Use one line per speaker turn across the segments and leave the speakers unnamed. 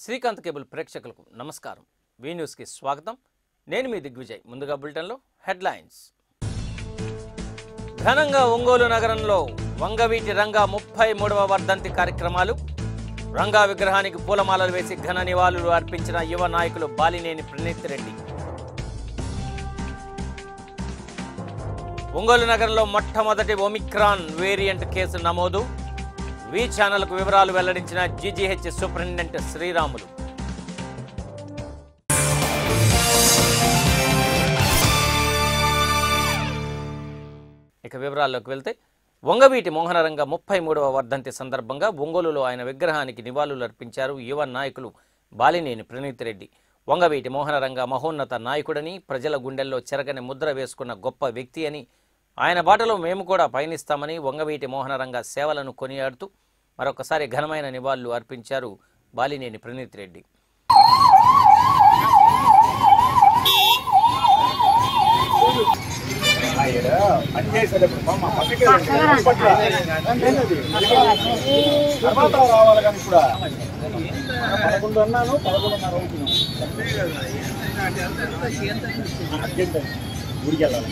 Srikanth cable ప్రేక్షకులకు నమస్కారం వి న్యూస్కి స్వాగతం నేను మీ దిగ్విజయ్ ముందుగా బులెటిన్లో హెడ్లైన్స్ ఘనంగా ఒంగోలు నగరంలో వంగవీటి రంగా ముప్పై మూడవ వర్ధంతి కార్యక్రమాలు రంగా విగ్రహానికి పూలమాలలు వేసి ఘన నివాళులు అర్పించిన యువ నాయకులు బాలినేని ప్రణీత్ రెడ్డి ఒంగోలు నగరంలో మొట్టమొదటి ఒమిక్రాన్ వేరియంట్ కేసు నమోదు వి ఛానల్కు వివరాలు వెల్లడించిన జీజీహెచ్ సూపరింటెండెంట్ శ్రీరాములు ఇక వివరాల్లోకి వెళ్తే వంగవీటి మోహనరంగ ముప్పై మూడవ వర్ధంతి సందర్భంగా ఒంగోలులో ఆయన విగ్రహానికి నివాళులు అర్పించారు యువ నాయకులు బాలినేని ప్రణీత్ రెడ్డి వంగవీటి మోహనరంగ మహోన్నత నాయకుడని ప్రజల గుండెల్లో చెరగని ముద్ర వేసుకున్న గొప్ప వ్యక్తి అని ఆయన బాటలో మేము కూడా పయనిస్తామని వంగవీటి మోహనరంగ సేవలను కొనియాడుతూ మరొకసారి ఘనమైన నివాళులు అర్పించారు బాలినేని ప్రణీత్ రెడ్డి
తర్వాత రావాలి కానీ ఇప్పుడు పదకొండు అన్నాను పదకొండున్నర అవుతున్నాను అర్జెంట్ గుడికి వెళ్ళాలి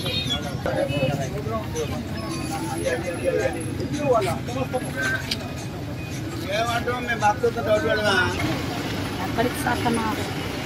ఏమంటాం మేము భక్తులతో డౌట్ పెడదాం
ఎక్కడికి సత్తన్నారు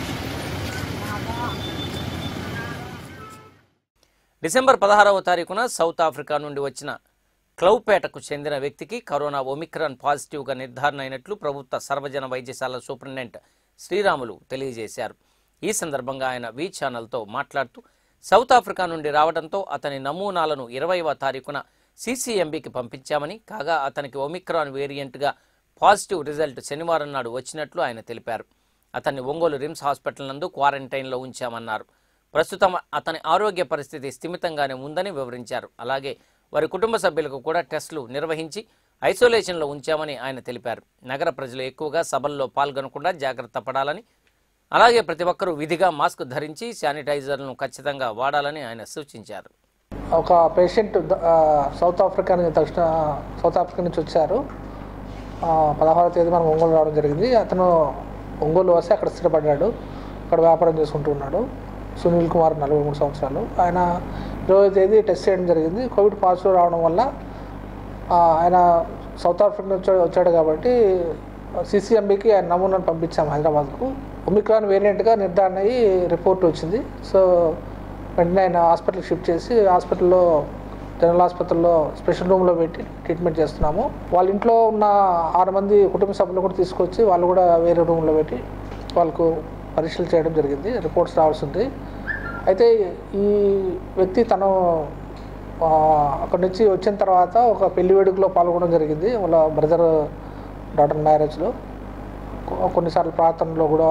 డిసెంబర్ పదహారవ తారీఖున సౌత్ ఆఫ్రికా నుండి వచ్చిన క్లౌపేటకు చెందిన వ్యక్తికి కరోనా ఒమిక్రాన్ పాజిటివ్గా నిర్ధారణ అయినట్లు ప్రభుత్వ సర్వజన వైద్యశాల సూపరింటెండెంట్ శ్రీరాములు తెలియజేశారు ఈ సందర్భంగా ఆయన వి ఛానల్తో మాట్లాడుతూ సౌత్ ఆఫ్రికా నుండి రావడంతో అతని నమూనాలను ఇరవైవ తారీఖున సీసీఎంబీకి పంపించామని కాగా అతనికి ఒమిక్రాన్ వేరియంట్గా పాజిటివ్ రిజల్ట్ శనివారం నాడు వచ్చినట్లు ఆయన తెలిపారు అతన్ని ఒంగోలు రిమ్స్ హాస్పిటల్ నందు క్వారంటైన్లో ఉంచామన్నారు ప్రస్తుతం అతని ఆరోగ్య పరిస్థితి స్థిమితంగానే ఉందని వివరించారు అలాగే వారి కుటుంబ సభ్యులకు కూడా టెస్టులు నిర్వహించి ఐసోలేషన్లో ఉంచామని ఆయన తెలిపారు నగర ప్రజలు ఎక్కువగా సభల్లో పాల్గొనకుండా జాగ్రత్త పడాలని అలాగే ప్రతి ఒక్కరూ విధిగా మాస్క్ ధరించి శానిటైజర్లను ఖచ్చితంగా వాడాలని ఆయన సూచించారు
ఒక పేషెంట్ ద- ఆ, సౌత్ ఆఫ్రికా నుంచి దక్షిణ సౌత్ ఆఫ్రికా నుంచి వచ్చారు ఆ, పదహారవ తేదీ మనం ఒంగోలు రావడం జరిగింది అతను ఒంగోలు వస్తే అక్కడ స్థిరపడ్డాడు అక్కడ వ్యాపారం చేసుకుంటూ ఉన్నాడు సునీల్ కుమార్ నలభై మూడు సంవత్సరాలు ఆయన ఇరవై తేదీ టెస్ట్ చేయడం జరిగింది కోవిడ్ పాజిటివ్ రావడం వల్ల ఆ, ఆయన సౌత్ ఆఫ్రికా నుంచి వచ్చాడు- వచ్చాడు కాబట్టి సిసిఎంబికి ఆయన నమూనాను పంపించాం హైదరాబాద్కు ఒమిక్రాన్ వేరియంట్గా నిర్ధారణ అయ్యి రిపోర్ట్ వచ్చింది సో వెంటనే ఆయన హాస్పిటల్కి షిఫ్ట్ చేసి హాస్పిటల్లో జనరల్ ఆసుపత్రిలో స్పెషల్ రూమ్లో పెట్టి ట్రీట్మెంట్ చేస్తున్నాము వాళ్ళ ఇంట్లో ఉన్న ఆరు మంది కుటుంబ సభ్యులు కూడా తీసుకొచ్చి వాళ్ళు కూడా వేరే రూమ్లో పెట్టి వాళ్ళకు పరీక్షలు చేయడం జరిగింది రిపోర్ట్స్ రావాల్సింది అయితే ఈ వ్యక్తి తను ఆ, అక్కడి నుంచి వచ్చిన తర్వాత ఒక పెళ్లి వేడుకలో పాల్గొనడం జరిగింది వాళ్ళ బ్రదర్ డాటర్ మ్యారేజ్లో కొ- కొన్నిసార్లు ప్రార్థనలో కూడా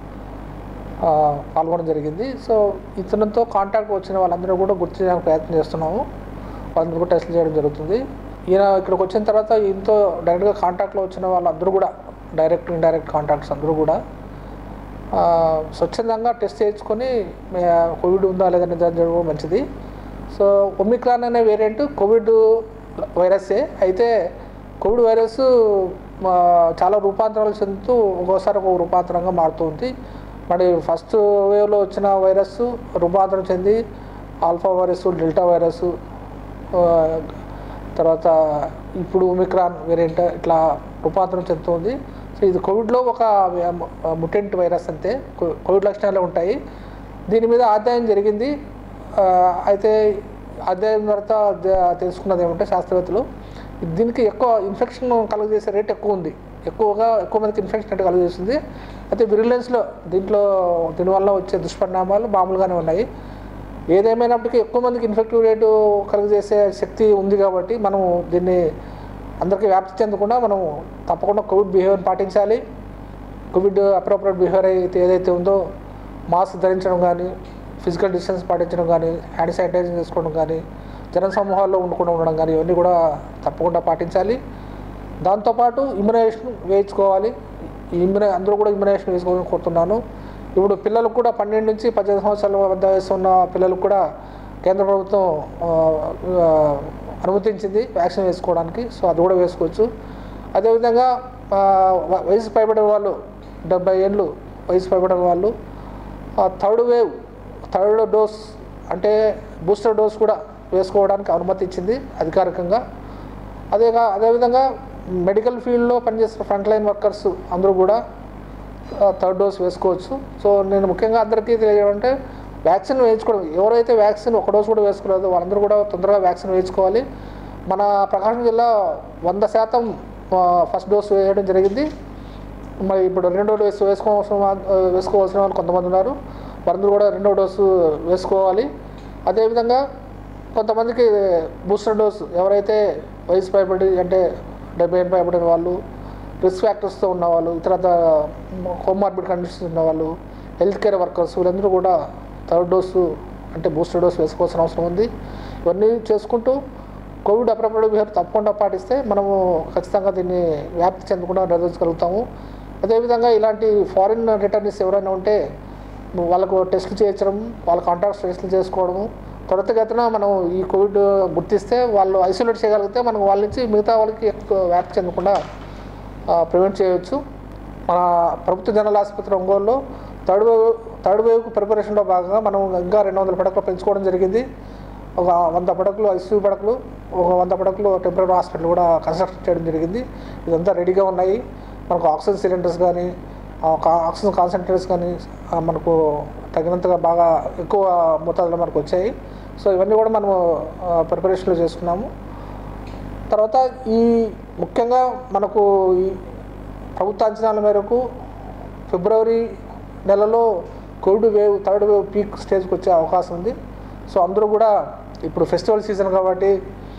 ఆ, పాల్గొనడం జరిగింది సో ఇతనితో కాంటాక్ట్ వచ్చిన వాళ్ళందరూ కూడా గుర్తించడానికి ప్రయత్నం చేస్తున్నాము వాళ్ళందరూ కూడా టెస్ట్లు చేయడం జరుగుతుంది ఈయన ఇక్కడికి వచ్చిన తర్వాత ఈయనతో డైరెక్ట్గా కాంటాక్ట్లో వచ్చిన వాళ్ళందరూ కూడా డైరెక్ట్ ఇండైరెక్ట్ కాంటాక్ట్స్ అందరూ కూడా ఆ, స్వచ్ఛందంగా టెస్ట్ చేయించుకొని మే- కోవిడ్ ఉందా లేదా నిర్ధారించడం మంచిది సో ఒమిక్రాన్ అనే వేరియంట్ కోవిడ్ వైరస్సే అయితే కోవిడ్ వైరస్ ఆ, చాలా రూపాంతరాలు చెందుతూ ఒక్కోసారి ఒక రూపాంతరంగా మారుతూ ఉంది మరి ఫస్ట్ వేవ్లో వచ్చిన వైరస్ రూపాంతరం చెంది ఆల్ఫా వైరస్ డెల్టా వైరస్ ఆ, తర్వాత ఇప్పుడు ఒమిక్రాన్ వేరియంట్ ఇట్లా రూపాంతరం చెందుతుంది సో ఇది కోవిడ్లో ఒక ముటెంట్ వైరస్ అంతే కో- కోవిడ్ లక్షణాలు ఉంటాయి దీని మీద అధ్యయనం జరిగింది ఆ, అయితే అధ్యయనం తర్వాత జ- తెలుసుకున్నది ఏమంటే శాస్త్రవేత్తలు దీనికి ఎక్కువ ఇన్ఫెక్షన్ కలుగజేసే రేట్ ఎక్కువ ఉంది ఎక్కువగా ఎక్కువ మందికి ఇన్ఫెక్షన్ అంటే కలుగజేస్తుంది అయితే విరిలెన్స్లో దీంట్లో దీనివల్ల వచ్చే దుష్పరిణామాలు మామూలుగానే ఉన్నాయి ఏదేమైనప్పటికీ ఎక్కువ మందికి ఇన్ఫెక్టివ్ రేటు కలుగజేసే శక్తి ఉంది కాబట్టి మనం దీన్ని అందరికీ వ్యాప్తి చెందకుండా మనం తప్పకుండా కోవిడ్ బిహేవియర్ పాటించాలి కోవిడ్ అప్రోప్రియట్ బిహేవియర్ అయితే ఏదైతే ఉందో మాస్క్ ధరించడం కానీ ఫిజికల్ డిస్టెన్స్ పాటించడం కానీ హ్యాండ్ శానిటైజింగ్ చేసుకోవడం కానీ జన సమూహాల్లో ఉండకుండా ఉండడం కానీ ఇవన్నీ కూడా తప్పకుండా పాటించాలి దాంతోపాటు ఇమ్యునైజేషన్ వేయించుకోవాలి ఈ ఇమ్యునై అందరూ కూడా ఇమ్యునైజేషన్ వేసుకోవాలని కోరుతున్నాను ఇప్పుడు పిల్లలకు కూడా పన్నెండు నుంచి పద్దెనిమిది సంవత్సరాల వద్ద వయసు ఉన్న పిల్లలకు కూడా కేంద్ర ప్రభుత్వం ఆ, ఆ, అనుమతించింది వ్యాక్సిన్ వేసుకోవడానికి సో అది కూడా వేసుకోవచ్చు అదేవిధంగా ఆ, వ- వయసు పైబడిన వాళ్ళు డెబ్బై ఏళ్ళు వయసు పైబడిన వాళ్ళు ఆ థర్డ్ వేవ్ థర్డ్ డోస్ అంటే బూస్టర్ డోస్ కూడా వేసుకోవడానికి అనుమతి ఇచ్చింది అధికారికంగా అదేగా అదేవిధంగా మెడికల్ ఫీల్డ్లో పనిచేస్తున్న ఫ్రంట్ లైన్ వర్కర్స్ అందరూ కూడా థర్డ్ డోస్ వేసుకోవచ్చు సో నేను ముఖ్యంగా అందరికీ తెలియజేయాలంటే వ్యాక్సిన్ వేయించుకోవడం ఎవరైతే వ్యాక్సిన్ ఒక డోస్ కూడా వేసుకోలేదో వాళ్ళందరూ కూడా తొందరగా వ్యాక్సిన్ వేయించుకోవాలి మన ప్రకాశం జిల్లా వంద శాతం ఆ, ఫస్ట్ డోస్ వేయడం జరిగింది మరి ఇప్పుడు రెండో డోసు వేసుకోవాల్సిన వా- వేసుకోవాల్సిన వాళ్ళు కొంతమంది ఉన్నారు వారందరూ కూడా రెండో డోసు వేసుకోవాలి అదేవిధంగా కొంతమందికి బూస్టర్ డోస్ ఎవరైతే వయసు పైబడి అంటే డెబ్బై ఏళ్ళు పైబడిన వాళ్ళు రిస్క్ ఫ్యాక్టర్స్తో ఉన్నవాళ్ళు ఇతర కోమార్బిడ్ కండిషన్స్ ఉన్నవాళ్ళు హెల్త్ కేర్ వర్కర్స్ వీళ్ళందరూ కూడా థర్డ్ డోసు అంటే బూస్టర్ డోస్ వేసుకోవాల్సిన అవసరం ఉంది ఇవన్నీ చేసుకుంటూ కోవిడ్ అప్రపరేట్ బిహేవియర్ తప్పకుండా పాటిస్తే మనము ఖచ్చితంగా దీన్ని వ్యాప్తి చెందకుండా నిరోధించగలుగుతాము అదేవిధంగా ఇలాంటి ఫారిన్ రిటర్నీస్ ఎవరైనా ఉంటే వాళ్ళకు టెస్ట్ చేయించడం వాళ్ళ కాంటాక్ట్స్ టెస్ట్లు చేసుకోవడము త్వరితగతిన మనం ఈ కోవిడ్ గుర్తిస్తే వాళ్ళు ఐసోలేట్ చేయగలిగితే మనం వాళ్ళ నుంచి మిగతా వాళ్ళకి ఎక్కువ వ్యాప్తి చెందకుండా ప్రివెంట్ చేయవచ్చు మన ప్రభుత్వ జనరల్ ఆసుపత్రి ఒంగోలులో థర్డ్ వేవ్ థర్డ్ వేవ్కు ప్రిపరేషన్లో భాగంగా మనం ఇంకా రెండు వందల పడకలు పెంచుకోవడం జరిగింది ఒక వంద పడకలు ఐసీయూ పడకలు ఒక వంద పడకలు టెంపరీ హాస్పిటల్ కూడా కన్స్ట్రక్ట్ చేయడం జరిగింది ఇదంతా రెడీగా ఉన్నాయి మనకు ఆక్సిజన్ సిలిండర్స్ కానీ ఆక్సిజన్ కాన్సన్ట్రేటర్స్ కానీ ఆ, మనకు తగినంతగా బాగా ఎక్కువ మోతాదులో మనకు వచ్చాయి సో ఇవన్నీ కూడా మనము ప్రిపరేషన్లో చేసుకున్నాము తర్వాత ఈ ముఖ్యంగా మనకు ఈ ప్రభుత్వ అంచనాల మేరకు ఫిబ్రవరి నెలలో Covid wave third wave peak స్టేజ్కి వచ్చే అవకాశం ఉంది సో అందరూ కూడా ఇప్పుడు ఫెస్టివల్ సీజన్ కాబట్టి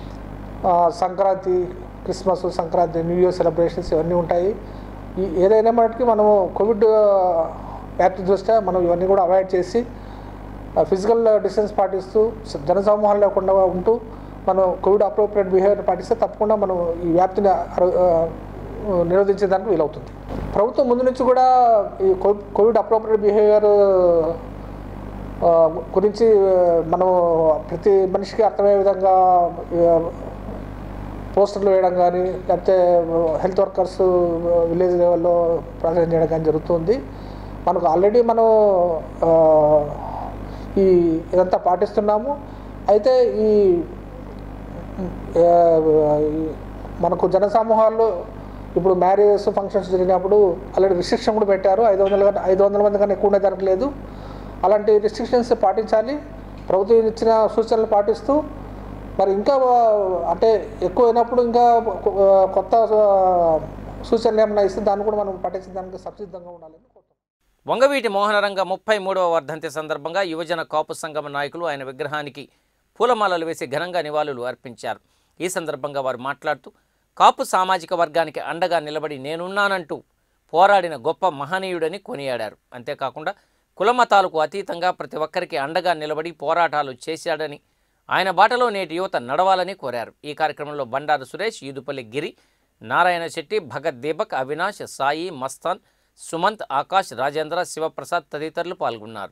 ఆ, Sankranti Christmas Sankranti new year celebrations ఇవన్నీ ఉంటాయి ఈ ఏదైనా మనకి మనము కోవిడ్ వ్యాప్తి దృష్ట్యా మనం ఇవన్నీ కూడా అవాయిడ్ చేసి ఫిజికల్ డిస్టెన్స్ పాటిస్తూ స- జనసమూహం లేకుండా ఉంటూ మనం కోవిడ్ అప్రోప్రియేట్ బిహేవియర్ పాటిస్తే తప్పకుండా మనం ఈ వ్యాప్తిని అర- ఆ, నిరోధించేదానికి వీలవుతుంది ప్రభుత్వం ముందు నుంచి కూడా ఈ కో- కోవిడ్ అప్రోప్రియేట్ బిహేవియర్ ఆ, గురించి ఆ, మనం ప్రతి మనిషికి అర్థమయ్యే విధంగా ఆ, పోస్టర్లు వేయడం కానీ లేకపోతే హెల్త్ వర్కర్స్ విలేజ్ లెవెల్లో ప్రచారం చేయడం కానీ జరుగుతుంది మనకు ఆల్రెడీ మనం ఆ, ఈ ఇదంతా పాటిస్తున్నాము అయితే ఈ ఆ, ఈ మనకు జనసమూహాల్లో ఇప్పుడు మ్యారేజెస్ ఫంక్షన్స్ జరిగినప్పుడు ఆల్రెడీ రిస్ట్రిక్షన్ కూడా పెట్టారు ఐదు వందల కన్నా ఐదు వందల మంది కన్నా ఎక్కువ ఉండేదానికి లేదు అలాంటి రిస్ట్రిక్షన్స్ పాటించాలి ప్రభుత్వం ఇచ్చిన సూచనలు పాటిస్తూ మరి ఇంకా అంటే ఎక్కువ అయినప్పుడు ఇంకా కొ- కొత్త సూచనలు ఏమైనా ఇస్తే దాన్ని కూడా మనం పాటించడానికి సంసిద్ధంగా ఉండాలని కోరుతున్నాం
వంగవీటి మోహనరంగ ముప్పై మూడవ వర్ధంతి సందర్భంగా యువజన కాపు సంగమ నాయకులు ఆయన విగ్రహానికి పూలమాలలు వేసి ఘనంగా నివాళులు అర్పించారు ఈ సందర్భంగా వారు మాట్లాడుతూ కాపు సామాజిక వర్గానికి అండగా నిలబడి నేనున్నానంటూ పోరాడిన గొప్ప మహనీయుడని కొనియాడారు అంతేకాకుండా కులమతాలకు అతీతంగా ప్రతి ఒక్కరికి అండగా నిలబడి పోరాటాలు చేశాడని ఆయన బాటలో నేటి యువత నడవాలని కోరారు ఈ కార్యక్రమంలో బండారు సురేష్ ఈదుపల్లి గిరి నారాయణ శెట్టి భగత్ దీపక్ అవినాష్ సాయి మస్తాన్ సుమంత్ ఆకాష్ రాజేంద్ర శివప్రసాద్ తదితరులు పాల్గొన్నారు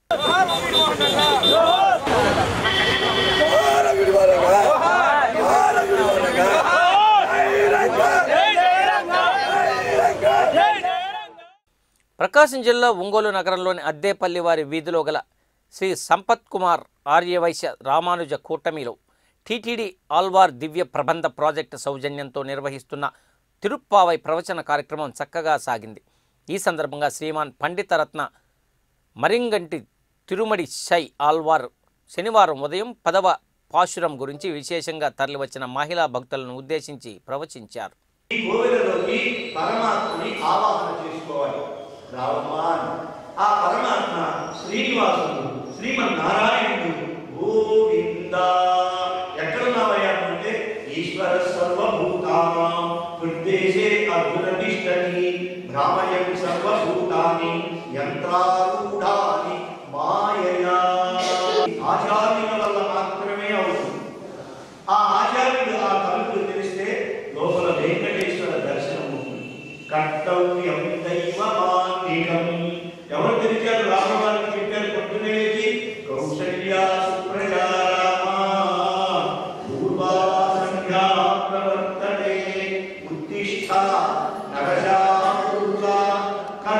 ప్రకాశం జిల్లా ఒంగోలు నగరంలోని అద్దేపల్లి వారి వీధిలో గల శ్రీ సంపత్ కుమార్ ఆర్యవైశ్య రామానుజ కూటమిలో టీటీడీ ఆల్వార్ దివ్య ప్రబంధ ప్రాజెక్టు సౌజన్యంతో నిర్వహిస్తున్న తిరుప్పావై ప్రవచన కార్యక్రమం చక్కగా సాగింది ఈ సందర్భంగా శ్రీమాన్ పండితరత్న మరింగంటి తిరుమడి షై ఆల్వార్ శనివారం ఉదయం పదవ పాశురం గురించి విశేషంగా తరలివచ్చిన మహిళా భక్తులను ఉద్దేశించి ప్రవచించారు
ఈ కోవెలలోకి పరమాత్మని ఆవాహన చేసుకోవాలి రావమ్మా అని. ఆ పరమాత్మ శ్రీనివాసుడు శ్రీమన్నారాయణుడు గోవింద ఎక్కడున్నావయ్యా అంటే ఈశ్వర సర్వభూతానాం హృద్దేశే అర్జున తిష్టని భ్రామయం సర్వభూతాని యంత్రారూఢాని మాయయా ఆచార్యుల వల్ల మాత్రమే అవుతుంది ఆ ఆచార్యుడు ఆ తలుపులు తెరిస్తే లోపల వెంకటేశ్వర దర్శనం ఉంటుంది కర్తవ్యం దైవమాన్నికం ఎవరు తెరిచారు రామవారికి చెప్పారు పొద్దునే లేచి కౌశల్య సుప్రజారామ పూర్వా సంధ్యా ప్రవర్తతే ఉత్తిష్ట నరశాపూర్వ కర్తవ్యం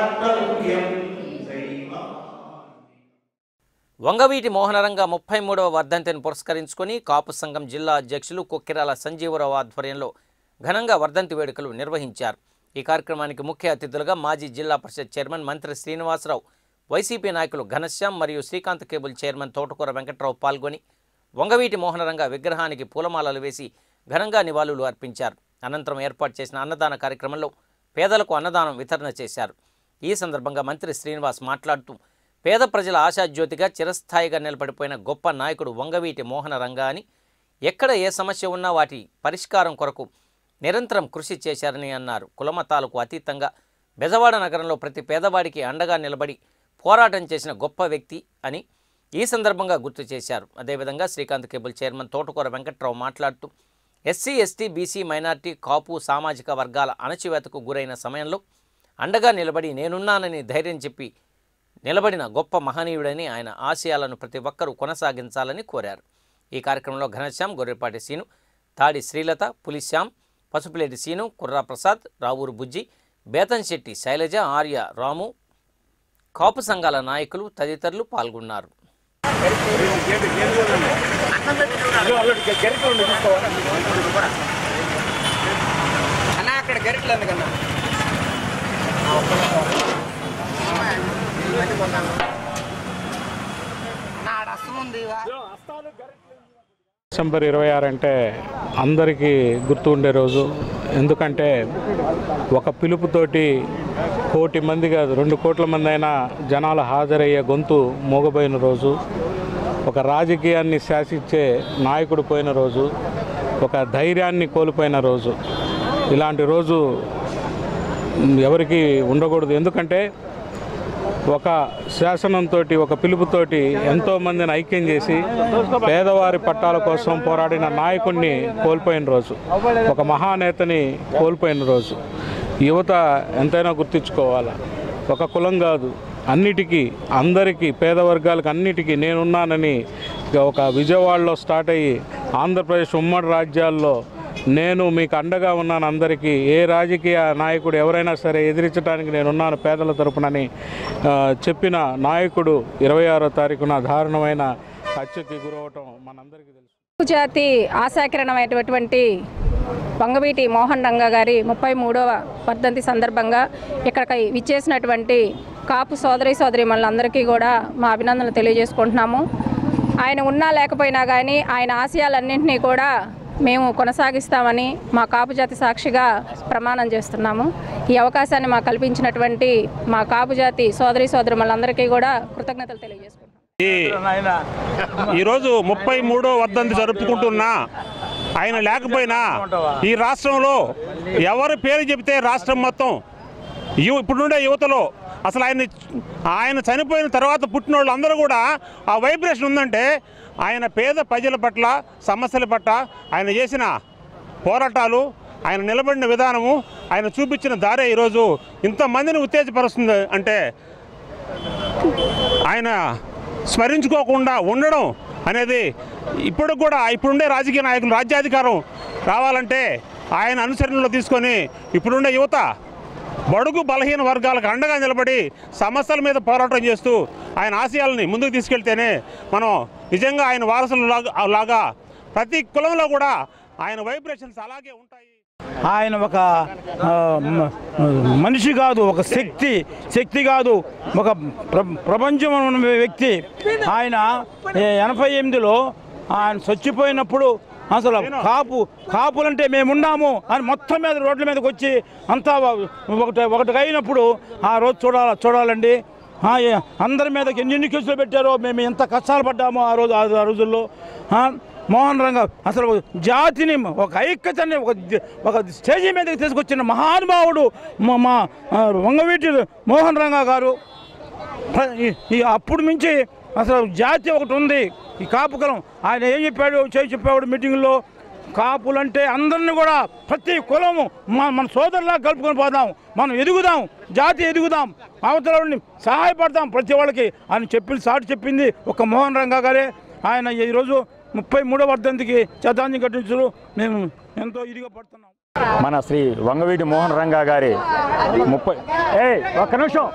వంగవీటి మోహనరంగ ముప్పై మూడవ వర్ధంతిని పురస్కరించుకొని కాపు సంఘం జిల్లా అధ్యక్షులు కొక్కిరాల సంజీవరావు ఆధ్వర్యంలో ఘనంగా వర్ధంతి వేడుకలు నిర్వహించారు ఈ కార్యక్రమానికి ముఖ్య అతిథులుగా మాజీ జిల్లా పరిషత్ చైర్మన్ మంత్రి శ్రీనివాసరావు వైసీపీ నాయకులు ఘనశ్యాం మరియు శ్రీకాంత్ కేబుల్ చైర్మన్ తోటకూర వెంకట్రావు పాల్గొని వంగవీటి మోహనరంగ విగ్రహానికి పూలమాలలు వేసి ఘనంగా నివాళులు అర్పించారు అనంతరం ఏర్పాటు చేసిన అన్నదాన కార్యక్రమంలో పేదలకు అన్నదానం వితరణ చేశారు ఈ సందర్భంగా మంత్రి శ్రీనివాస్ మాట్లాడుతూ పేద ప్రజల ఆశాజ్యోతిగా చిరస్థాయిగా నిలబడిపోయిన గొప్ప నాయకుడు వంగవీటి మోహన రంగా అని ఎక్కడ ఏ సమస్య ఉన్నా వాటి పరిష్కారం కొరకు నిరంతరం కృషి చేశారని అన్నారు కులమతాలకు అతీతంగా బెజవాడ నగరంలో ప్రతి పేదవాడికి అండగా నిలబడి పోరాటం చేసిన గొప్ప వ్యక్తి అని ఈ సందర్భంగా గుర్తు చేశారు అదేవిధంగా శ్రీకాంత్ కేబుల్ చైర్మన్ తోటకూర వెంకట్రావు మాట్లాడుతూ SC ST BC minority Kapu సామాజిక వర్గాల అణచివేతకు గురైన సమయంలో అండగా నిలబడి నేనున్నానని ధైర్యం చెప్పి నిలబడిన గొప్ప మహనీయుడని ఆయన ఆశయాలను ప్రతి ఒక్కరూ కొనసాగించాలని కోరారు ఈ కార్యక్రమంలో ఘనశ్యాం గొర్రెపాటి సీను తాడి శ్రీలత పులిశ్యాం పసుపులేటి సీను కుర్రా ప్రసాద్ రావూరు బుజ్జి బేతంశెట్టి శైలజ ఆర్య రాము కాపు సంఘాల నాయకులు తదితరులు పాల్గొన్నారు
అన్నా అక్కడ గరిటలు ఎందుకన్నా
డిసెంబర్ ఇరవై ఆరు అంటే అందరికీ గుర్తు ఉండే రోజు ఎందుకంటే ఒక పిలుపుతోటి కోటి మంది కాదు రెండు కోట్ల మంది అయినా జనాలు హాజరయ్యే గొంతు మోగబోయిన రోజు ఒక రాజకీయాన్ని శాసించే నాయకుడు పోయిన రోజు ఒక ధైర్యాన్ని కోల్పోయిన రోజు ఇలాంటి రోజు ఎవరికి ఉండకూడదు ఎందుకంటే ఒక శాసనంతో ఒక పిలుపుతోటి ఎంతో మందిని ఐక్యం చేసి పేదవారి పట్టాల కోసం పోరాడిన నాయకుడిని కోల్పోయిన రోజు ఒక మహానేతని కోల్పోయిన రోజు యువత ఎంతైనా గుర్తించుకోవాలా ఒక కులం కాదు అన్నిటికీ అందరికీ పేద వర్గాలకు అన్నిటికీ నేనున్నానని ఒక విజయవాడలో స్టార్ట్ అయ్యి ఆంధ్రప్రదేశ్ ఉమ్మడి రాజ్యాల్లో నేను మీకు అండగా ఉన్నాను అందరికీ ఏ రాజకీయ నాయకుడు ఎవరైనా సరే ఎదిరించడానికి నేనున్నాను పేదల తరపునని ఆ, చెప్పిన నాయకుడు ఇరవై ఆరో తారీఖున దారుణమైన హత్యకి గురవటం మనందరికీ తెలుసు
జాతి ఆశాకిరణమైనటువంటి వంగవీటి మోహన్ రంగా గారి ముప్పై మూడవ వర్ధంతి సందర్భంగా ఇక్కడికి విచ్చేసినటువంటి కాపు సోదరి సోదరి మనందరికీ కూడా మా అభినందనలు తెలియజేసుకుంటున్నాము ఆయన ఉన్నా లేకపోయినా కానీ ఆయన ఆశయాలన్నింటినీ కూడా మేము కొనసాగిస్తామని మా కాపు జాతి సాక్షిగా ప్రమాణం చేస్తున్నాము ఈ అవకాశాన్ని మాకు కల్పించినటువంటి మా కాపు జాతి సోదరి సోదరి మనందరికీ కూడా కృతజ్ఞతలు తెలియజేసుకుంటున్నాం
ఈరోజు ముప్పై మూడో వర్ధంతి జరుపుకుంటున్నా ఆయన లేకపోయినా ఈ రాష్ట్రంలో ఎవరి పేరు చెబితే రాష్ట్రం మొత్తం యువ ఇప్పుడుండే యువతలో అసలు ఆయన ఆయన చనిపోయిన తర్వాత పుట్టిన వాళ్ళు అందరూ కూడా ఆ వైబ్రేషన్ ఉందంటే ఆయన పేద ప్రజల పట్ల సమస్యల పట్ల ఆయన చేసిన పోరాటాలు ఆయన నిలబడిన విధానము ఆయన చూపించిన దారే ఈరోజు ఇంతమందిని ఉత్తేజపరుస్తుంది అంటే ఆయన స్మరించుకోకుండా ఉండడం అనేది ఇప్పుడు కూడా ఇప్పుడుండే రాజకీయ నాయకులు రాజ్యాధికారం రావాలంటే ఆయన అనుసరణలో తీసుకొని ఇప్పుడుండే యువత బడుగు బలహీన వర్గాలకు అండగా నిలబడి సమస్యల మీద పోరాటం చేస్తూ ఆయన ఆశయాలని ముందుకు తీసుకెళ్తేనే మనం నిజంగా ఆయన వారసులు లాగా లాగా ప్రతి కులంలో కూడా ఆయన వైబ్రేషన్స్ అలాగే ఉంటాయి
ఆయన ఒక ఆ, మ- మనిషి కాదు ఒక శక్తి శక్తి కాదు ఒక ప్ర ప్రపంచం ఉన్న వ్యక్తి ఆయన ఏ- ఎనభై ఎనిమిదిలో ఆయన చచ్చిపోయినప్పుడు అసలు కాపు కాపులంటే మేమున్నాము అని మొత్తం మీద రోడ్ల మీదకి వచ్చి అంతా ఒకటి ఒకటి అయినప్పుడు ఆ రోజు చూడాలి చూడాలండి ఆ, ఏ- అందరి మీద ఎన్ని ఎన్ని కేసులు పెట్టారో మేము ఎంత కష్టాలు పడ్డామో ఆ రోజు ఆ రోజుల్లో ఆ, మోహన్ రంగ అసలు జాతిని ఒక ఐక్యతని ఒక ది- ఒక స్టేజీ మీదకి తీసుకొచ్చిన మహానుభావుడు మా మా ఆ, వంగవీటి మోహన్ రంగ గారు ప్ర- ఈ- ఈ అప్పుడు నుంచి అసలు జాతి ఒకటి ఉంది ఈ కాపు కులం ఆయన ఏం చెప్పాడు చేసి చెప్పాడు మీటింగ్లో కాపులంటే అందరిని కూడా ప్రతి కులము మన మన సోదరులా కలుపుకొని పోదాం మనం ఎదుగుదాం జాతి ఎదుగుదాం అవతల వాళ్ళని సహాయపడదాం ప్రతి వాళ్ళకి అని చెప్పి సాటి చెప్పింది ఒక మోహన్ రంగా గారే ఆయన ఈరోజు ముప్పై మూడో వర్ధంతికి శ్రద్ధాంజలి ఘటించరు మేము ఎంతో ఇదిగా పడుతున్నాం
మన శ్రీ వంగవీటి మోహన్ రంగా గారి ముప్పై ఏ ఒక్క నిమిషం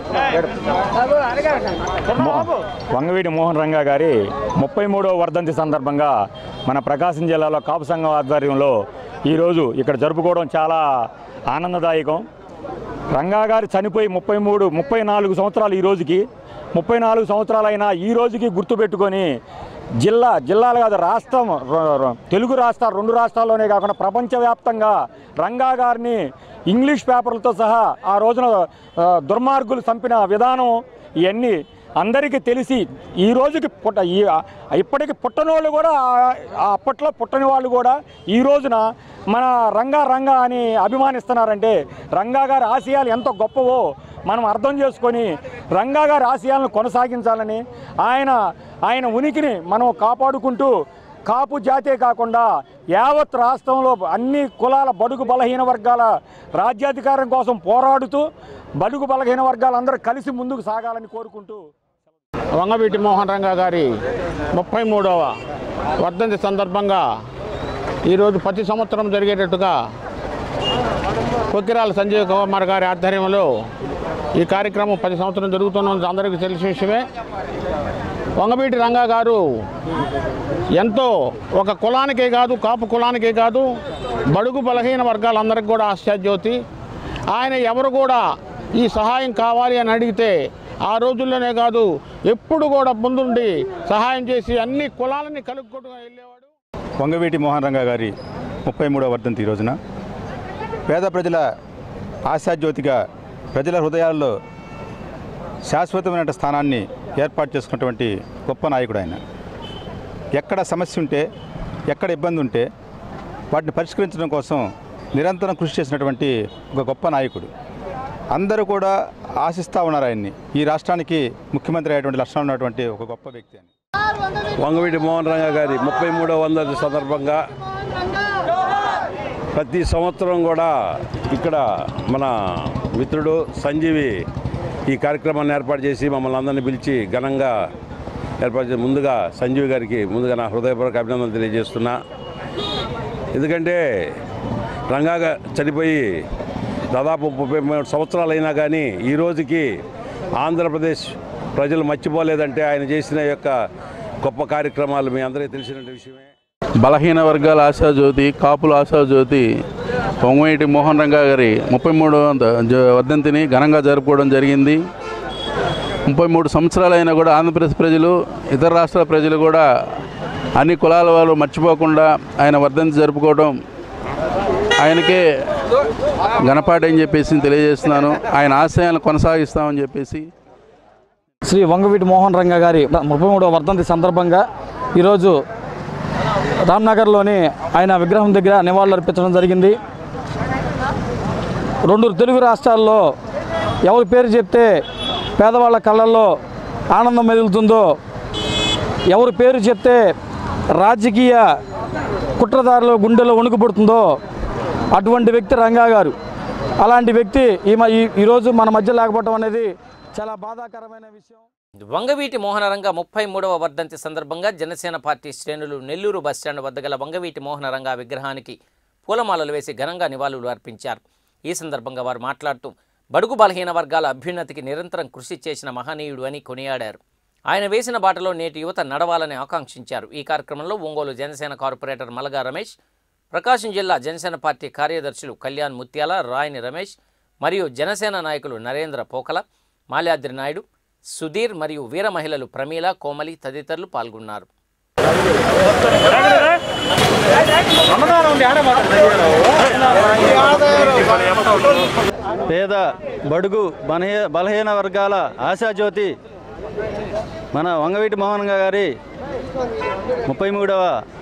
మో- వంగవీటి మోహన్ రంగా గారి ముప్పై మూడవ వర్ధంతి సందర్భంగా మన ప్రకాశం జిల్లాలో కాపు సంఘం ఆధ్వర్యంలో ఈరోజు ఇక్కడ జరుపుకోవడం చాలా ఆనందదాయకం రంగా గారు చనిపోయి ముప్పై మూడు ముప్పై నాలుగు సంవత్సరాలు ఈ రోజుకి ముప్పై నాలుగు సంవత్సరాలైనా ఈ రోజుకి గుర్తుపెట్టుకొని జిల్లా జిల్లాలు కాదు రాష్ట్రం ర- ర- తెలుగు రాష్ట్రాలు రెండు రాష్ట్రాల్లోనే కాకుండా ప్రపంచవ్యాప్తంగా రంగా గారిని ఇంగ్లీష్ పేపర్లతో సహా ఆ రోజున ఆ, దుర్మార్గులు చంపిన విధానం ఇవన్నీ అందరికీ తెలిసి ఈ రోజుకి పుట్ట ఈ ఇప్పటికి పుట్టని వాళ్ళు కూడా ఆ- ఆ అప్పట్లో పుట్టని వాళ్ళు కూడా ఈ రోజున మన రంగా రంగా అని అభిమానిస్తున్నారంటే రంగా గారి ఆశయాలు ఎంత గొప్పవో మనం అర్థం చేసుకొని రంగా గారి ఆశయాలను కొనసాగించాలని ఆయన ఆయన ఉనికిని మనం కాపాడుకుంటూ కాపు జాతే కాకుండా యావత్ రాష్ట్రంలో అన్ని కులాల బడుగు బలహీన వర్గాల రాజ్యాధికారం కోసం పోరాడుతూ బడుగు బలహీన వర్గాలందరూ కలిసి ముందుకు సాగాలని కోరుకుంటూ
వంగవీటి మోహన్ రంగా గారి ముప్పై మూడవ వర్ధంతి సందర్భంగా ఈరోజు ప్రతి సంవత్సరం జరిగేటట్టుగా కొక్కిరాల సంజీవ్ కుమార్ గారి ఆధ్వర్యంలో ఈ కార్యక్రమం ప్రతి సంవత్సరం జరుగుతున్నది అందరికీ తెలిసిన విషయమే వంగవీటి రంగా గారు ఎంతో ఒక కులానికే కాదు కాపు కులానికే కాదు బడుగు బలహీన వర్గాలందరికీ కూడా ఆశాజ్యోతి ఆయన ఎవరు కూడా ఈ సహాయం కావాలి అని అడిగితే ఆ రోజుల్లోనే కాదు ఎప్పుడు కూడా ముందుండి సహాయం చేసి అన్ని కులాలని కలుపుకుంటూ వెళ్ళేవాడు
వంగవీటి మోహన్ రంగా గారి ముప్పై మూడవ వర్ధంతి ఈ రోజున పేద ప్రజల ఆశాజ్యోతిగా ప్రజల హృదయాల్లో శాశ్వతమైన స్థానాన్ని ఏర్పాటు చేసుకున్నటువంటి గొప్ప నాయకుడు ఆయన ఎక్కడ సమస్య ఉంటే ఎక్కడ ఇబ్బంది ఉంటే వాటిని పరిష్కరించడం కోసం నిరంతరం కృషి చేసినటువంటి ఒక గొప్ప నాయకుడు అందరూ కూడా ఆశిస్తూ ఉన్నారు ఆయన్ని ఈ రాష్ట్రానికి ముఖ్యమంత్రి అయ్యేటువంటి లక్షణం ఉన్నటువంటి ఒక గొప్ప వ్యక్తి అని
వంగవీటి మోహన్ రంగ గారి ముప్పై మూడవ వందల సందర్భంగా ప్రతి సంవత్సరం కూడా ఇక్కడ మన మిత్రుడు సంజీవి ఈ కార్యక్రమాన్ని ఏర్పాటు చేసి మమ్మల్ని అందరినీ పిలిచి ఘనంగా ఏర్పాటు చేసి ముందుగా సంజీవి గారికి ముందుగా నా హృదయపూర్వక అభినందనలు తెలియజేస్తున్నా ఎందుకంటే రంగాగా చనిపోయి దాదాపు ముప్పై మూడు సంవత్సరాలు అయినా కానీ ఈ రోజుకి ఆంధ్రప్రదేశ్ ప్రజలు మర్చిపోలేదంటే ఆయన చేసిన యొక్క గొప్ప కార్యక్రమాలు మీ అందరికీ తెలిసిన విషయమే
బలహీన వర్గాల ఆశాజ్యోతి కాపుల ఆశాజ్యోతి పొంగవేటి మోహన్ రంగా గారి ముప్పై మూడవ వర్ధంతిని ఘనంగా జరుపుకోవడం జరిగింది ముప్పై మూడు సంవత్సరాలైనా కూడా ఆంధ్రప్రదేశ్ ప్రజలు ఇతర రాష్ట్రాల ప్రజలు కూడా అన్ని కులాల వాళ్ళు మర్చిపోకుండా ఆయన వర్ధంతి జరుపుకోవడం ఆయనకే ఘనపాటి అని చెప్పేసి తెలియజేస్తున్నాను ఆయన ఆశయాలను కొనసాగిస్తామని చెప్పేసి
శ్రీ వంగవీటి మోహన్ రంగ గారి ముప్పై మూడవ వర్ధంతి సందర్భంగా ఈరోజు రామ్నగర్లోని ఆయన విగ్రహం దగ్గర నివాళులు అర్పించడం జరిగింది రెండు తెలుగు రాష్ట్రాల్లో ఎవరి పేరు చెప్తే పేదవాళ్ళ కళ్ళల్లో ఆనందం మెదులుతుందో ఎవరి పేరు చెప్తే రాజకీయ కుట్రదారిలో గుండెలో వణుకు పుడుతుందో అటువంటి వ్యక్తి రంగా గారు అలాంటి వ్యక్తి ఈ మ- ఈ- ఈరోజు మన మధ్య లేకపోవడం అనేది చాలా బాధాకరమైన విషయం
వంగవీటి మోహనరంగ ముప్పై మూడవ వర్ధంతి సందర్భంగా జనసేన పార్టీ శ్రేణులు నెల్లూరు బస్టాండ్ వద్ద గల వంగవీటి మోహనరంగ విగ్రహానికి పూలమాలలు వేసి ఘనంగా నివాళులు అర్పించారు ఈ సందర్భంగా వారు మాట్లాడుతూ బడుగు బలహీన వర్గాల అభ్యున్నతికి నిరంతరం కృషి చేసిన మహనీయుడు అని కొనియాడారు ఆయన వేసిన బాటలో నేటి యువత నడవాలని ఆకాంక్షించారు ఈ కార్యక్రమంలో ఒంగోలు జనసేన కార్పొరేటర్ మలగా రమేష్ ప్రకాశం జిల్లా జనసేన పార్టీ కార్యదర్శులు కళ్యాణ్ ముత్యాల రాయని రమేష్ మరియు జనసేన నాయకులు నరేంద్ర పోకల మాల్యాద్రి నాయుడు సుధీర్ మరియు వీర మహిళలు ప్రమీల కోమలి తదితరులు పాల్గొన్నారు
పేద బడుగు బలహీ బలహీన వర్గాల ఆశాజ్యోతి మన వంగవీటి మోహన్ గారి ముప్పై మూడవ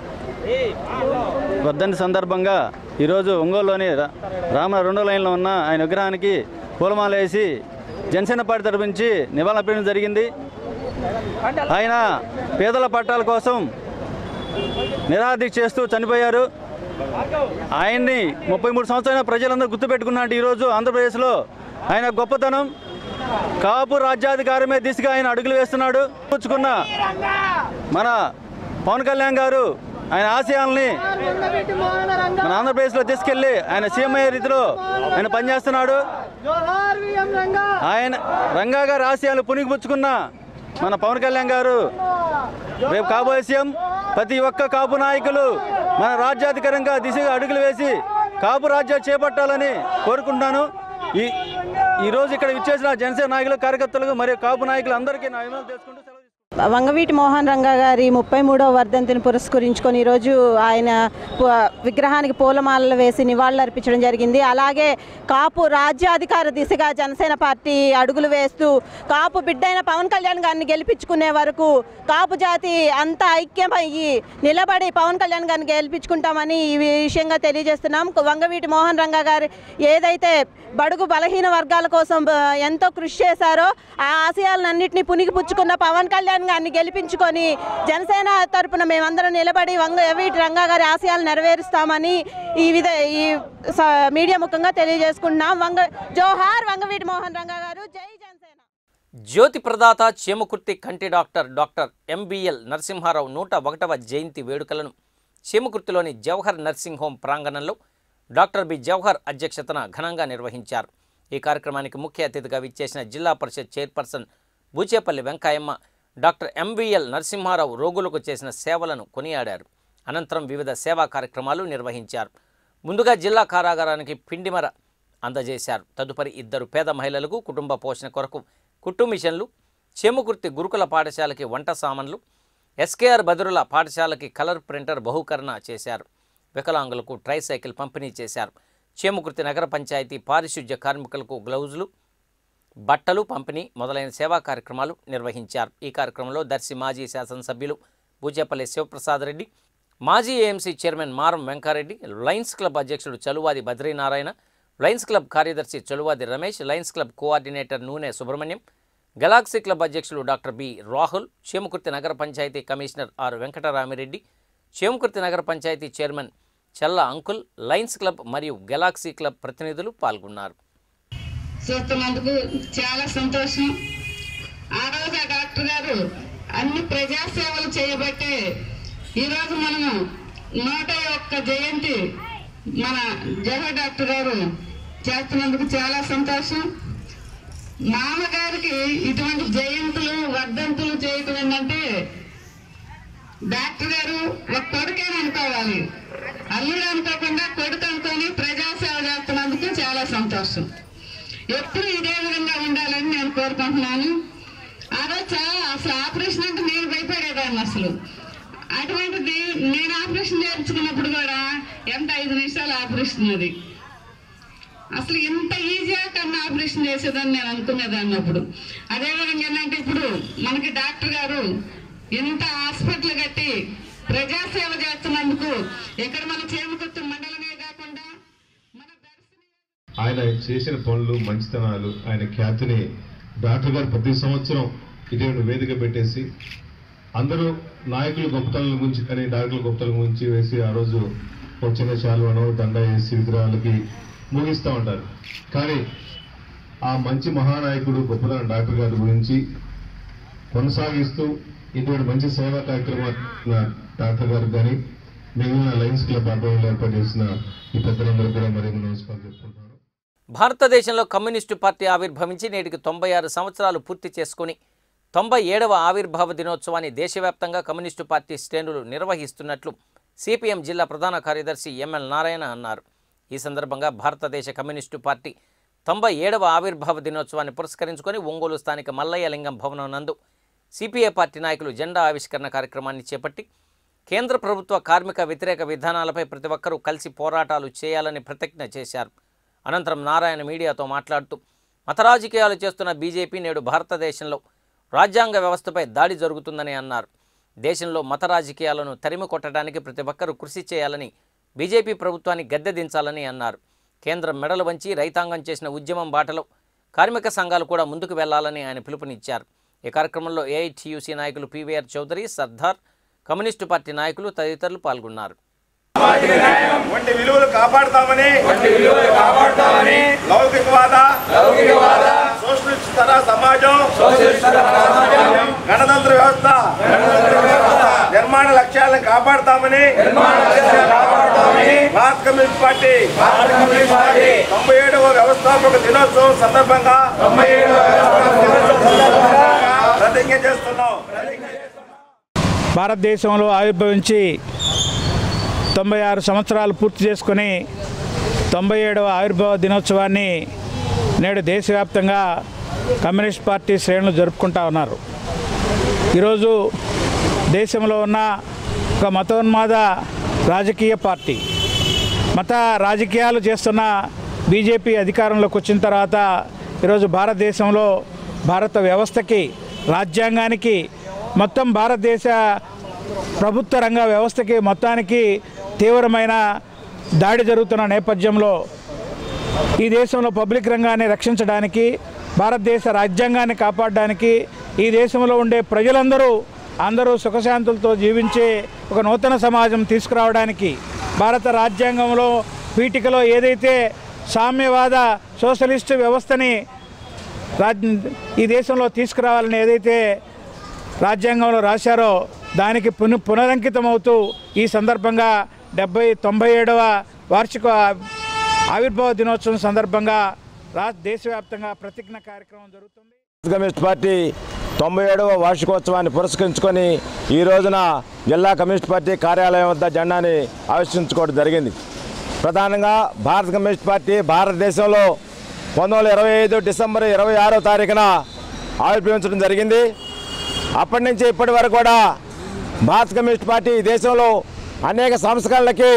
వర్ధంతి సందర్భంగా ఈరోజు ఒంగోలులోని రా- రామ రెండో లైన్లో ఉన్న ఆయన విగ్రహానికి పూలమాల వేసి జనసేన పార్టీ తరపు నుంచి నివాళులు అర్పించడం జరిగింది ఆయన పేదల పట్టాల కోసం నిరాదీక్ష చేస్తూ చనిపోయారు ఆయన్ని ముప్పై మూడు సంవత్సరాల ప్రజలందరూ గుర్తుపెట్టుకున్నట్టు ఈరోజు ఆంధ్రప్రదేశ్లో ఆయన గొప్పతనం కాపు రాజ్యాధికారమే దిశగా ఆయన అడుగులు వేస్తున్నాడు పుచ్చుకున్న మన పవన్ కళ్యాణ్ గారు ఆయన ఆశయాల్ని మన ఆంధ్రప్రదేశ్లో తీసుకెళ్ళి ఆయన సీఎం అయ్యే రీతిలో ఆయన పనిచేస్తున్నాడు ఆయన రంగా గారి ఆశయాలు పుణిగిపుచ్చుకున్న మన పవన్ కళ్యాణ్ గారు రేపు కాబోయే సీఎం ప్రతి ఒక్క కాపు నాయకులు మన రాజ్యాధికారంగా దిశగా అడుగులు వేసి కాపు రాజ్యం చేపట్టాలని కోరుకుంటున్నాను ఈ ఈరోజు ఇక్కడ విచ్చేసిన జనసేన నాయకులు కార్యకర్తలకు మరియు కాపు నాయకులు అందరికీ నా అభినందనలు తెలుసుకుంటూ
వంగవీటి మోహన్ రంగా గారి ముప్పై మూడవ వర్ధంతిని పురస్కరించుకొని ఈరోజు ఆయన పు- విగ్రహానికి పూలమాలలు వేసి నివాళులర్పించడం జరిగింది అలాగే కాపు రాజ్యాధికార దిశగా జనసేన పార్టీ అడుగులు వేస్తూ కాపు బిడ్డైన పవన్ కళ్యాణ్ గారిని గెలిపించుకునే వరకు కాపు జాతి అంతా ఐక్యమయ్యి నిలబడి పవన్ కళ్యాణ్ గారిని గెలిపించుకుంటామని ఈ విషయంగా తెలియజేస్తున్నాం వంగవీటి మోహన్ రంగా గారు ఏదైతే బడుగు బలహీన వర్గాల కోసం ఆ, ఎంతో కృషి చేశారో ఆ ఆశయాలన్నింటినీ పుణిగిపుచ్చుకున్న పవన్ కళ్యాణ్ గారిని గెలిపించుకొని జనసేన తరపున మేమందరం నిలబడి వంగ వీటి రంగా గారి ఆశయాలు నెరవేరుస్తామని ఈ విధ ఈ స- మీడియా ముఖంగా తెలియజేసుకుంటున్నాం వంగ జోహార్ వంగవీటి మోహన్ రంగా గారు జై జనసేన
జ్యోతి ప్రదాత చేమకుర్తి కంటి డాక్టర్ డాక్టర్ ఎంబీఎల్ నరసింహారావు నూట ఒకటవ జయంతి వేడుకలను చేమకుర్తిలోని జవహర్ నర్సింగ్ హోం ప్రాంగణంలో డాక్టర్ బి జవహర్ అధ్యక్షతన ఘనంగా నిర్వహించారు ఈ కార్యక్రమానికి ముఖ్య అతిథిగా విచ్చేసిన జిల్లా పరిషత్ chairperson Buchepalli Venkayamma doctor MBL Narasimharao రోగులకు చేసిన సేవలను కొనియాడారు అనంతరం వివిధ సేవా కార్యక్రమాలు నిర్వహించారు ముందుగా జిల్లా కారాగారానికి పిండిమర అందజేశారు తదుపరి ఇద్దరు పేద మహిళలకు కుటుంబ పోషణ కొరకు కుట్టు మిషన్లు చేముకుర్తి గురుకుల పాఠశాలకి వంట సామాన్లు ఎస్కేఆర్ బదురుల పాఠశాలకి కలర్ ప్రింటర్ బహుకరణ చేశారు వికలాంగులకు ట్రైసైకిల్ పంపిణీ చేశారు చేముకుర్తి నగర పంచాయతీ పారిశుధ్య కార్మికులకు గ్లౌజులు బట్టలు పంపిణీ మొదలైన సేవా కార్యక్రమాలు నిర్వహించారు ఈ కార్యక్రమంలో దర్శి మాజీ శాసనసభ్యులు బూచేపల్లి శివప్రసాద్ రెడ్డి మాజీ ఏఎంసీ చైర్మన్ మారం వెంకారెడ్డి లయన్స్ క్లబ్ అధ్యక్షుడు చలువాది బద్రీనారాయణ లయన్స్ క్లబ్ కార్యదర్శి Chaluvadi Ramesh Lions Club coordinator Nune Subrahmanyam Galaxy Club అధ్యక్షులు డాక్టర్ బి రాహుల్ చేముకుర్తి నగర పంచాయతీ కమిషనర్ ఆర్ వెంకటరామిరెడ్డి చేముకుర్తి నగర panchayat chairman Challa uncle Lions Club మరియు గెలాక్సీ క్లబ్ ప్రతినిధులు పాల్గొన్నారు
చూస్తున్నందుకు చాలా సంతోషం ఆ రోజు ఆ డాక్టర్ గారు అన్ని ప్రజా సేవలు చేయబట్టే ఈరోజు మనము నూట ఒక్క జయంతి మన జవహర్ డాక్టర్ గారు చేస్తున్నందుకు చాలా సంతోషం మామగారికి ఇటువంటి జయంతులు వర్ధంతులు చేయటం ఏంటంటే డాక్టర్ గారు ఒక కొడుకే అనుకోవాలి అల్లుడు అనుకోకుండా కొడుకు అనుకొని ప్రజాసేవ చేస్తున్నందుకు చాలా సంతోషం ఎప్పుడు ఇదే విధంగా ఉండాలని నేను కోరుకుంటున్నాను ఆ రోజు చాలా అసలు ఆపరేషన్ అంటే నేను భయపడేదాన్ని అసలు అటువంటిది నేను ఆపరేషన్ చేయించుకున్నప్పుడు కూడా ఎంత ఐదు నిమిషాలు ఆపరేషన్ అది అసలు ఇంత ఈజీగా కన్నా ఆపరేషన్ చేసేదని నేను అనుకునేదాన్ని అప్పుడు అదేవిధంగా ఏంటంటే ఇప్పుడు మనకి డాక్టర్ గారు ఇంత హాస్పిటల్ కట్టి ప్రజాసేవ చేస్తున్నందుకు ఇక్కడ మన చేమకుర్తి మండలమే కాకుండా
ఆయన చేసిన పనులు మంచితనాలు ఆయన ఖ్యాతిని డాక్టర్ గారు ప్రతి సంవత్సరం ఇటువంటి వేదిక పెట్టేసి అందరూ నాయకుల గొప్పతనం గురించి కానీ డాక్టర్ల గొప్పతనం గురించి వేసి ఆ రోజు ఒక చిన్న శాలువనో దండ వేసి విగ్రహాలకి ముగిస్తూ ఉంటారు కానీ ఆ మంచి మహానాయకుడు గొప్పతనం డాక్టర్ గారి గురించి కొనసాగిస్తూ ఇటువంటి మంచి సేవా కార్యక్రమాలు డాక్టర్ గారు కానీ మిగిలిన లయన్స్ క్లబ్ ఆధ్వర్యంలో ఏర్పాటు చేసిన ఈ పెద్దలందరూ కూడా మరి నమస్కారం చెప్పుకుంటున్నాను
భారతదేశంలో కమ్యూనిస్టు పార్టీ ఆవిర్భవించి నేటికి తొంభై ఆరు సంవత్సరాలు పూర్తి చేసుకుని తొంభై ఏడవ ఆవిర్భావ దినోత్సవాన్ని దేశవ్యాప్తంగా కమ్యూనిస్టు పార్టీ శ్రేణులు నిర్వహిస్తున్నట్లు సిపిఎం జిల్లా ప్రధాన కార్యదర్శి ఎంఎల్ నారాయణ అన్నారు ఈ సందర్భంగా భారతదేశ కమ్యూనిస్టు పార్టీ తొంభై ఏడవ ఆవిర్భావ దినోత్సవాన్ని పురస్కరించుకొని ఒంగోలు స్థానిక మల్లయ్య లింగం భవనం నందు సిపిఐ పార్టీ నాయకులు జెండా ఆవిష్కరణ కార్యక్రమాన్ని చేపట్టి కేంద్ర ప్రభుత్వ కార్మిక వ్యతిరేక విధానాలపై ప్రతి ఒక్కరూ కలిసి పోరాటాలు చేయాలని ప్రతిజ్ఞ చేశారు అనంతరం నారాయణ మీడియాతో మాట్లాడుతూ మత రాజకీయాలు చేస్తున్న బీజేపీ నేడు భారతదేశంలో రాజ్యాంగ వ్యవస్థపై దాడి జరుగుతుందని అన్నారు దేశంలో మత రాజకీయాలను తరిమి కొట్టడానికి ప్రతి ఒక్కరూ కృషి చేయాలని బీజేపీ ప్రభుత్వాన్ని గద్దెదించాలని అన్నారు కేంద్రం మెడలు వంచి రైతాంగం చేసిన ఉద్యమం బాటలో కార్మిక సంఘాలు కూడా ముందుకు వెళ్లాలని ఆయన పిలుపునిచ్చారు ఈ కార్యక్రమంలో ఏఐటియుసి నాయకులు PVR Chowdary Sardar communist party నాయకులు తదితరులు పాల్గొన్నారు
వంటి విలువలు కాపాడుతామని కాపాడుతామని లౌకికవాద లౌకికవాద సోషలిస్ట్ తర సమాజం గణతంత్ర వ్యవస్థ నిర్మాణ లక్ష్యాలను కాపాడుతామని భారత భారత కమ్యూనిస్ట్ పార్టీ తొంభై ఏడవ వ్యవస్థాపక దినోత్సవం సందర్భంగా ప్రతిజ్ఞ చేస్తున్నాం
భారతదేశంలో ఆవిర్భవించి తొంభై ఆరు సంవత్సరాలు పూర్తి చేసుకొని తొంభై ఏడవ ఆవిర్భావ దినోత్సవాన్ని నేడు దేశవ్యాప్తంగా కమ్యూనిస్ట్ పార్టీ శ్రేణులు జరుపుకుంటా ఉన్నారు ఈరోజు దేశంలో ఉన్న ఒక మతోన్మాద రాజకీయ పార్టీ మత రాజకీయాలు చేస్తున్న బీజేపీ అధికారంలోకి వచ్చిన తర్వాత ఈరోజు భారతదేశంలో భారత వ్యవస్థకి రాజ్యాంగానికి మొత్తం భారతదేశ ప్రభుత్వ రంగ వ్యవస్థకి మొత్తానికి తీవ్రమైన దాడి జరుగుతున్న నేపథ్యంలో ఈ దేశంలో పబ్లిక్ రంగాన్ని రక్షించడానికి భారతదేశ రాజ్యాంగాన్ని కాపాడడానికి ఈ దేశంలో ఉండే ప్రజలందరూ అందరూ సుఖశాంతులతో జీవించే ఒక నూతన సమాజం తీసుకురావడానికి భారత రాజ్యాంగంలో పీఠికలో ఏదైతే సామ్యవాద సోషలిస్ట్ వ్యవస్థని రాజ్ ఈ దేశంలో తీసుకురావాలని ఏదైతే రాజ్యాంగంలో రాశారో దానికి పున పునరంకితమవుతూ ఈ సందర్భంగా డెబ్బై తొంభై ఏడవ వార్షిక ఆవిర్భావ దినోత్సవం సందర్భంగా రా దేశవ్యాప్తంగా ప్రతిజ్ఞ కార్యక్రమం జరుగుతుంది
కమ్యూనిస్ట్ పార్టీ తొంభై ఏడవ వార్షికోత్సవాన్ని పురస్కరించుకొని ఈ రోజున జిల్లా కమ్యూనిస్ట్ పార్టీ కార్యాలయం వద్ద జెండాని ఆవిష్కరించుకోవడం జరిగింది ప్రధానంగా భారత కమ్యూనిస్ట్ పార్టీ భారతదేశంలో పంతొమ్మిది వందల ఇరవై ఐదు డిసెంబర్ ఇరవై ఆరో తారీఖున ఆవిర్భవించడం జరిగింది అప్పటి నుంచి ఇప్పటి వరకు కూడా భారత కమ్యూనిస్ట్ పార్టీ ఈ దేశంలో అనేక సంస్కరణలకి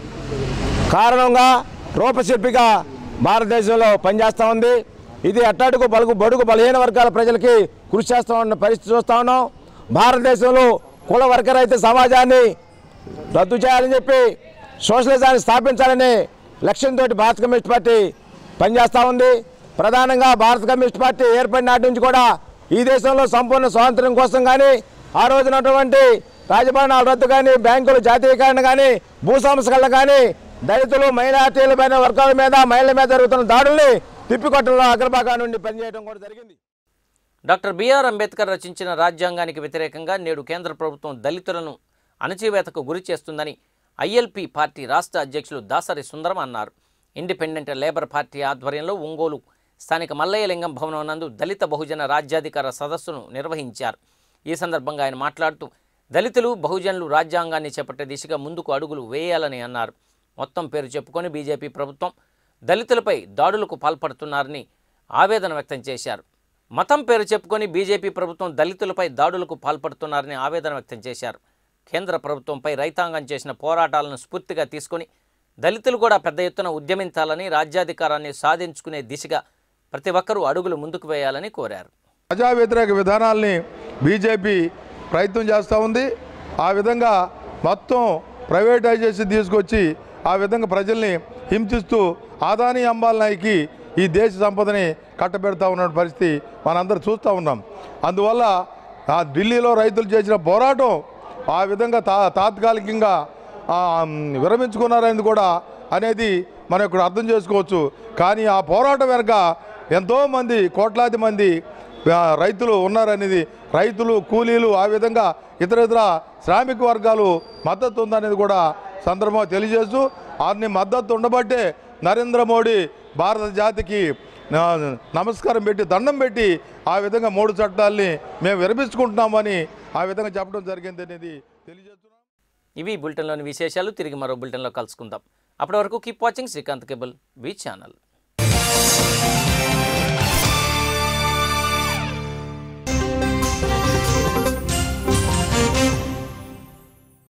కారణంగా రూపశిల్పిగా భారతదేశంలో పనిచేస్తూ ఉంది ఇది అట్టడుగు బలుగు బడుగు బలహీన వర్గాల ప్రజలకి కృషి చేస్తూ ఉన్న పరిస్థితి చూస్తూ ఉన్నాం భారతదేశంలో కుల వర్గరహిత సమాజాన్ని రద్దు చేయాలని చెప్పి సోషలిజాన్ని స్థాపించాలనే లక్ష్యంతో భారత కమ్యూనిస్ట్ పార్టీ పనిచేస్తూ ఉంది ప్రధానంగా భారత కమ్యూనిస్ట్ పార్టీ ఏర్పడిన నాటి నుంచి కూడా ఈ దేశంలో సంపూర్ణ స్వాతంత్ర్యం కోసం కానీ ఆ రోజునటువంటి రాజభవనాల రద్దు కానీ బ్యాంకుల జాతీయకరణ కానీ భూ సంస్కరణ కానీ దళితులు మైనార్టీల పైన వర్గాల మీద మహిళల మీద జరుగుతున్న దాడుల్ని తిప్పికొట్టడంలో అగ్రభాగా నుండి పనిచేయడం కూడా జరిగింది
డాక్టర్ బిఆర్ అంబేద్కర్ రచించిన రాజ్యాంగానికి వ్యతిరేకంగా నేడు కేంద్ర ప్రభుత్వం దళితులను అణచివేతకు గురి చేస్తుందని ఐఎల్పి పార్టీ రాష్ట్ర అధ్యక్షులు దాసరి సుందరం అన్నారు ఇండిపెండెంట్ లేబర్ పార్టీ ఆధ్వర్యంలో ఒంగోలు స్థానిక మల్లయ్యలింగం భవనం నందు దళిత బహుజన రాజ్యాధికార సదస్సును నిర్వహించారు ఈ సందర్భంగా ఆయన మాట్లాడుతూ దళితులు బహుజనులు రాజ్యాంగాన్ని చేపట్టే దిశగా ముందుకు అడుగులు వేయాలని అన్నారు మొత్తం పేరు చెప్పుకొని బీజేపీ ప్రభుత్వం దళితులపై దాడులకు పాల్పడుతున్నారని ఆవేదన వ్యక్తం చేశారు మతం పేరు చెప్పుకొని బీజేపీ ప్రభుత్వం దళితులపై దాడులకు పాల్పడుతున్నారని ఆవేదన వ్యక్తం చేశారు కేంద్ర ప్రభుత్వంపై రైతాంగం చేసిన పోరాటాలను స్ఫూర్తిగా తీసుకొని దళితులు కూడా పెద్ద ఎత్తున ఉద్యమించాలని రాజ్యాధికారాన్ని సాధించుకునే దిశగా ప్రతి ఒక్కరూ అడుగులు ముందుకు వేయాలని కోరారు
ప్రజా వ్యతిరేక విధానాల్ని బీజేపీ ప్రయత్నం చేస్తూ ఉంది ఆ విధంగా మొత్తం ప్రైవేటైజేషన్ తీసుకొచ్చి ఆ విధంగా ప్రజల్ని హింసిస్తూ ఆదాని అంబాలనాయికి ఈ దేశ సంపదని కట్టబెడతా ఉన్న పరిస్థితి మనందరూ చూస్తూ ఉన్నాం అందువల్ల ఆ ఢిల్లీలో రైతులు చేసిన పోరాటం ఆ విధంగా తా తాత్కాలికంగా ఆ, విరమించుకున్నారనేది కూడా అనేది మనం ఇక్కడ అర్థం చేసుకోవచ్చు కానీ ఆ పోరాటం వెనక ఎంతోమంది కోట్లాది మంది ఆ, రైతులు ఉన్నారనేది రైతులు కూలీలు ఆ విధంగా ఇతర ఇతర శ్రామిక వర్గాలు మద్దతు ఉందనేది కూడా సందర్భంగా తెలియజేస్తూ వారిని మద్దతు ఉండబట్టే నరేంద్ర మోడీ భారత జాతికి ఆ, నమస్కారం పెట్టి దండం పెట్టి ఆ విధంగా మూడు చట్టాల్ని మేము విరమించుకుంటున్నామని ఆ విధంగా చెప్పడం జరిగింది అనేది తెలియజేస్తున్నాం
ఇవి బులెటిన్లోని విశేషాలు తిరిగి మరో బులెటిన్లో కలుసుకుందాం అప్పటి వరకు keep watching Srikanth cable V channel